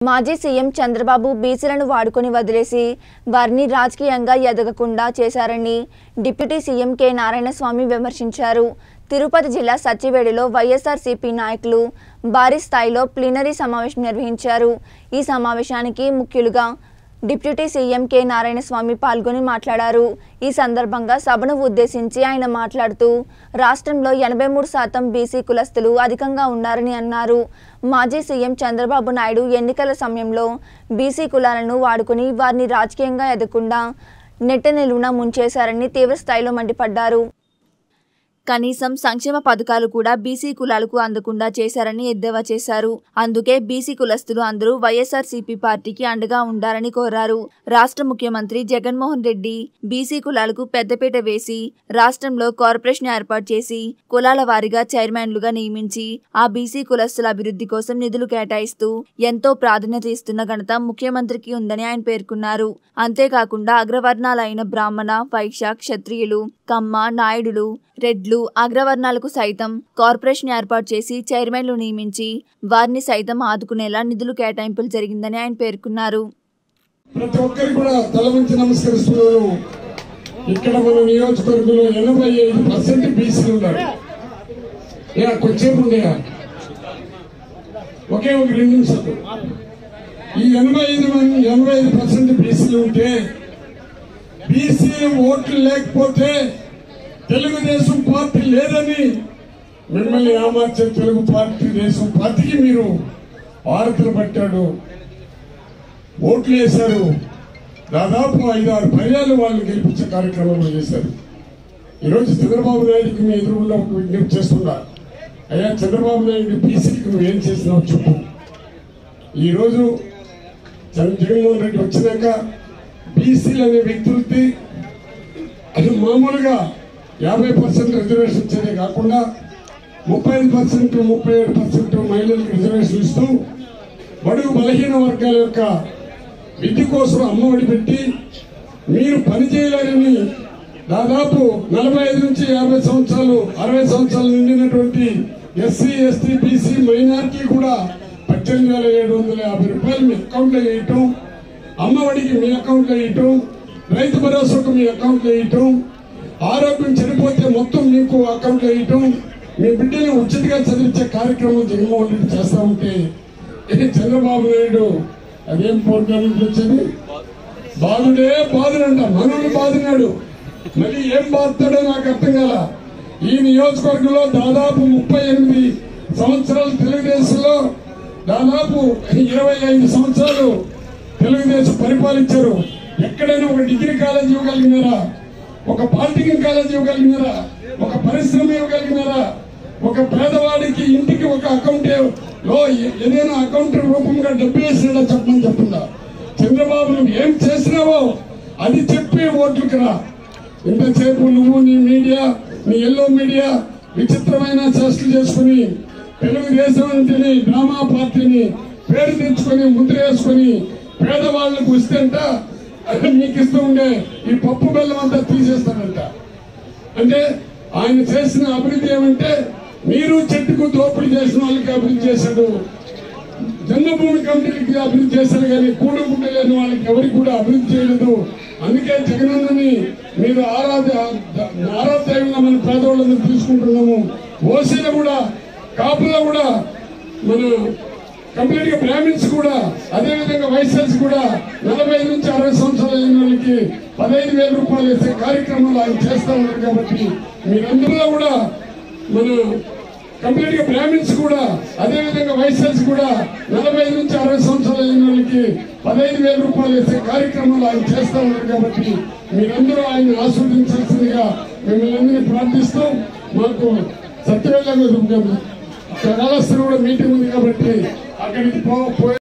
మాజీ సీఎం చంద్రబాబు బీసీలను వాడుకొని వదిలేసి వారిని రాజకీయంగా ఎదగకుండా చేశారని డిప్యూటీ సీఎం కె నారాయణస్వామి విమర్శించారు తిరుపతి జిల్లా సత్యవేడిలో వైఎస్ఆర్సీపీ నాయకులు భారీ స్థాయిలో ప్లీనరీ సమావేశం నిర్వహించారు ఈ సమావేశానికి ముఖ్యులుగా డిప్యూటీ సీఎం కె నారాయణస్వామి పాల్గొని మాట్లాడారు ఈ సందర్భంగా సభను ఉద్దేశించి ఆయన మాట్లాడుతూ రాష్ట్రంలో ఎనభై మూడు శాతం బీసీ కులస్తులు అధికంగా ఉన్నారని అన్నారు మాజీ సీఎం చంద్రబాబు నాయుడు ఎన్నికల సమయంలో బీసీ కులాలను వాడుకుని వారిని రాజకీయంగా ఎదగకుండా నెట్ట నిలువున ముంచేశారని తీవ్రస్థాయిలో మండిపడ్డారు కనీసం సంక్షేమ పథకాలు కూడా బీసీ కులాలకు అందకుండా చేశారని ఎద్దేవా చేశారు అందుకే బీసీ కులస్తులు అందరూ వైఎస్ఆర్సీపీ పార్టీకి అండగా ఉండాలని కోరారు రాష్ట్ర ముఖ్యమంత్రి జగన్మోహన్ రెడ్డి బీసీ కులాలకు పెద్దపీట వేసి రాష్ట్రంలో కార్పొరేషన్ ఏర్పాటు చేసి కులాల వారీగా చైర్మన్లుగా నియమించి ఆ బీసీ కులస్తుల అభివృద్ధి కోసం నిధులు కేటాయిస్తూ ఎంతో ప్రాధాన్యత ఇస్తున్న ఘనత ముఖ్యమంత్రికి ఉందని ఆయన పేర్కొన్నారు అంతేకాకుండా అగ్రవర్ణాలైన బ్రాహ్మణ వైశ్య క్షత్రియులు కమ్మ నాయుడులు రెడ్లు అగ్రవర్ణాలకు సైతం కార్పొరేషన్ ఏర్పాటు చేసి చైర్మన్లు నియమించి వారిని సైతం ఆదుకునేలా నిధులు కేటాయింపులు జరిగిందని ఆయన పేర్కొన్నారు ప్రతి ఒక్కరికి కూడా తల వంచి నమస్కరిస్తున్నాను ఇక్కడ మన నియోజకవర్గంలో ఎనభై ఐదు పర్సెంట్ బీసీలు ఉన్నారు ఏ కొంచెంసేపు ఉండేయా ఒకే ఒక రెండు నిమిషాలు ఈ ఎనభై ఐదు మంది ఎనభై ఐదు పర్సెంట్ బీసీలు ఉంటే బీసీలు ఓట్లు లేకపోతే తెలుగుదేశం పార్టీ లేదని మిమ్మల్ని ఏమార్చే తెలుగు పార్టీ దేశం పార్టీకి మీరు ఆరతులు పట్టాడు ఓట్లు వేశారు దాదాపు ఐదారు పర్యాలు వాళ్ళని గెలిపించే కార్యక్రమంలో చేశారు ఈరోజు చంద్రబాబు నాయుడికి మీ ఎదురుగుండా ఒక విజ్ఞప్తి చేస్తున్నా అయ్యా చంద్రబాబు నాయుడు బీసీకి నువ్వు ఏం చేసినావు చెప్పు ఈరోజు జగన్ జగన్మోహన్ రెడ్డి వచ్చినాక బీసీలు అనే వ్యక్తులకి అది మామూలుగా యాభై పర్సెంట్ రిజర్వేషన్ ఇచ్చేదే కాకుండా ముప్పై ఐదు పర్సెంట్ ముప్పై ఏడు పర్సెంట్ మహిళలకు రిజర్వేషన్ ఇస్తూ బడుగు బలహీన వర్గాల యొక్క విద్య కోసం అమ్మఒడి పెట్టి మీరు పని చేయలేరని దాదాపు నలభై ఐదు నుంచి యాభై సంవత్సరాలు అరవై సంవత్సరాలు నిండినటువంటి ఎస్సీ ఎస్టీ బీసీ మైనార్టీ కూడా పద్దెనిమిది వేల ఏడు వందల యాభై రూపాయలు మీ అకౌంట్లో వేయటం అమ్మఒడికి మీ అకౌంట్లో వేయటం రైతు భరోసాకు మీ అకౌంట్లో వేయటం ఆరోగ్యం చనిపోతే మొత్తం మీకు అకౌంట్లో వేయటం మీ బిడ్డని ఉచితంగా చదివించే కార్యక్రమం జగన్మోహన్ రెడ్డి చేస్తా ఉంటే ఇది చంద్రబాబు నాయుడు అదేం ప్రోగ్రామ్ వచ్చింది బాధుడే బాధుడంట మనల్ని బాధున్నాడు మళ్ళీ ఏం బాధతాడో నాకు అర్థం కాల ఈ నియోజకవర్గంలో దాదాపు ముప్పై ఎనిమిది సంవత్సరాలు తెలుగుదేశంలో దాదాపు ఇరవై ఐదు సంవత్సరాలు తెలుగుదేశం పరిపాలించారు ఎక్కడైనా ఒక డిగ్రీ కాలేజ్ ఇవ్వగలిగినారా ఒక పాలిటెక్నిక్ కాలేజ్ ఇవ్వగలిగినారా ఒక పరిశ్రమ ఇవ్వగలిగినారా ఒక పేదవాడికి ఇంటికి ఒక అకౌంట్ లో ఏదైనా అకౌంట్ రూపంగా డబ్బు వేసినాడా చెప్పమని చెప్పిందా చంద్రబాబు నువ్వు ఏం చేసినావో అది చెప్పి ఓట్లకు రా ఇంతసేపు నువ్వు నీ మీడియా నీ ఎల్లో మీడియా విచిత్రమైన చేష్టలు చేసుకుని తెలుగుదేశం అంటేనే డ్రామా పార్టీని పేరు తెచ్చుకొని ముద్ర వేసుకొని పేదవాళ్లకు ఇస్తేంట మీకు ఇస్తూ ఉండే ఈ పప్పు బెల్లం అంతా తీసేస్తానంట అంటే ఆయన చేసిన అభివృద్ధి ఏమంటే మీరు చెట్టుకు దోపిడీ చేసిన వాళ్ళకి అభివృద్ధి చేశాడు జన్మభూమి కమిటీలకి అభివృద్ధి చేశారు కానీ కూడగుడ్డ లేని వాళ్ళకి ఎవరికి కూడా అభివృద్ధి చేయలేదు అందుకే జగనన్నని మీరు ఆరాధ్య ఆరాధ్యంగా మన పేదవాళ్ళని తీసుకుంటున్నాము ఓసీలో కూడా కాపుల్లో కూడా మన కంప్లీట్ గా బ్రాహ్మిన్స్ కూడా అదే విధంగా వైశ్యాస్ కూడా నలభై ఐదు నుంచి అరవై సంవత్సరాలు అయిన వాళ్ళకి పదహైదు వేల రూపాయలు వేసే కార్యక్రమాలు ఆయన చేస్తా ఉన్నారు కాబట్టి మీరందరిలో కూడా మన కంప్లీట్ గా బ్రాహ్మిన్స్ కూడా అదే విధంగా వైశ్యాస్ కూడా నలభై ఐదు నుంచి అరవై సంవత్సరాలు అయిన వాళ్ళకి పదహైదు వేల రూపాయలు వేసే కార్యక్రమాలు ఆయన చేస్తా ఉన్నారు కాబట్టి మీరందరూ ఆయన ఆస్వాదించాల్సిందిగా మిమ్మల్ని అందరినీ ప్రార్థిస్తూ మాకు సత్యవేళ కాళహస్తి కూడా మీటింగ్ ఉంది కాబట్టి అక్కడికి పో పోయి